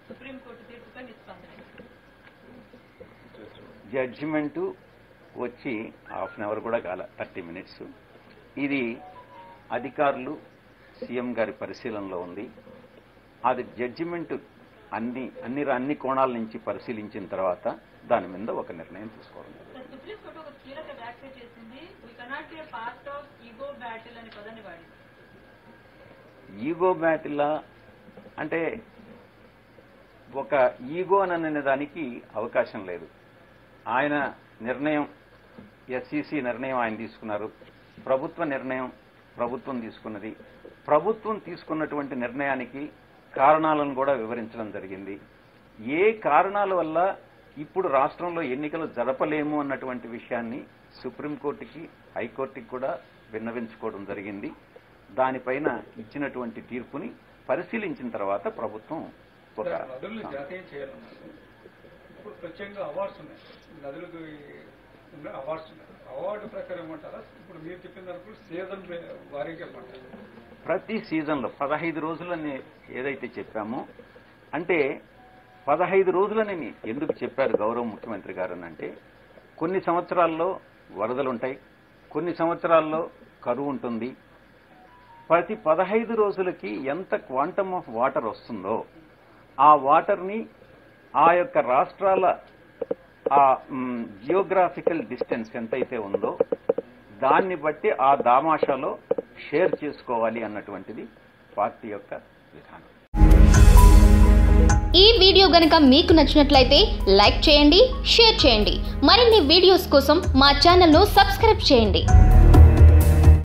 Supreme court తీర్పుపై మీ స్పందన judgement వచ్చి half an hour కూడా కాల థర్టీ మినిట్స్ ఇది అధికారులు సీఎం గారి పరిశీలనలో ఉంది అది జడ్జిమెంట్ అన్ని అన్ని అన్ని కోణాల నుంచి పరిశీలించిన తర్వాత దాని మీద ఒక నిర్ణయం తీసుకోవడం జరుగుతుంది. సార్ సుప్రీంకోర్టు ఒక కీలక వ్యాఖ్య చేసింది we cannot be part of ego battle అనే పదాన్ని వాడింది ఈగో బ్యాటిల్లా అంటే ఒక ఈగో అని అనే దానికి అవకాశం లేదు ఆయన నిర్ణయం ఎస్సీసీ నిర్ణయం ఆయన తీసుకున్నారు ప్రభుత్వ నిర్ణయం ప్రభుత్వం తీసుకున్నది ప్రభుత్వం తీసుకున్నటువంటి నిర్ణయానికి కారణాలను కూడా వివరించడం జరిగింది ఏ కారణాల వల్ల ఇప్పుడు రాష్ట్రంలో ఎన్నికలు జరపలేము అన్నటువంటి విషయాన్ని సుప్రీంకోర్టుకి హైకోర్టుకి కూడా విన్నవించుకోవడం జరిగింది దానిపైన ఇచ్చినటువంటి తీర్పుని పరిశీలించిన తర్వాత ప్రభుత్వం ఒక సార్, నదులను జాతీయం చేయాలన్నారు ఇప్పుడు ప్రత్యేకంగా అవార్డ్స్ ఉన్నాయి నదులకు ఉన్న అవార్డ్స్ ఉన్నాయి అవార్డు ప్రకారం ఏమంటారా ఇప్పుడు మీరు చెప్పిన దానికి సీజన్ వారీగా ఇవ్వమంటారు ప్రతి సీజన్లో పదహైదు రోజులని ఏదైతే చెప్పామో అంటే పదహైదు రోజులని ఎందుకు చెప్పారు గౌరవ ముఖ్యమంత్రి గారు అని అంటే కొన్ని సంవత్సరాల్లో వరదలు ఉంటాయి కొన్ని సంవత్సరాల్లో కరువు ఉంటుంది ప్రతి పదహైదు రోజులకి ఎంత క్వాంటమ్ ఆఫ్ వాటర్ వస్తుందో ఆ వాటర్ని ఆ యొక్క రాష్ట్రాల ఆ జియోగ్రాఫికల్ డిస్టెన్స్ ఎంతైతే ఉందో దాన్ని బట్టి ఆ దామాషాలో షేర్ చేసుకోవాలి అన్నటువంటిది పార్టీ యొక్క విధానం ఈ వీడియో గనుక మీకు నచ్చినట్లయితే లైక్ చేయండి షేర్ చేయండి మరిన్ని వీడియోస్ కోసం మా ఛానల్ను సబ్స్క్రైబ్ చేయండి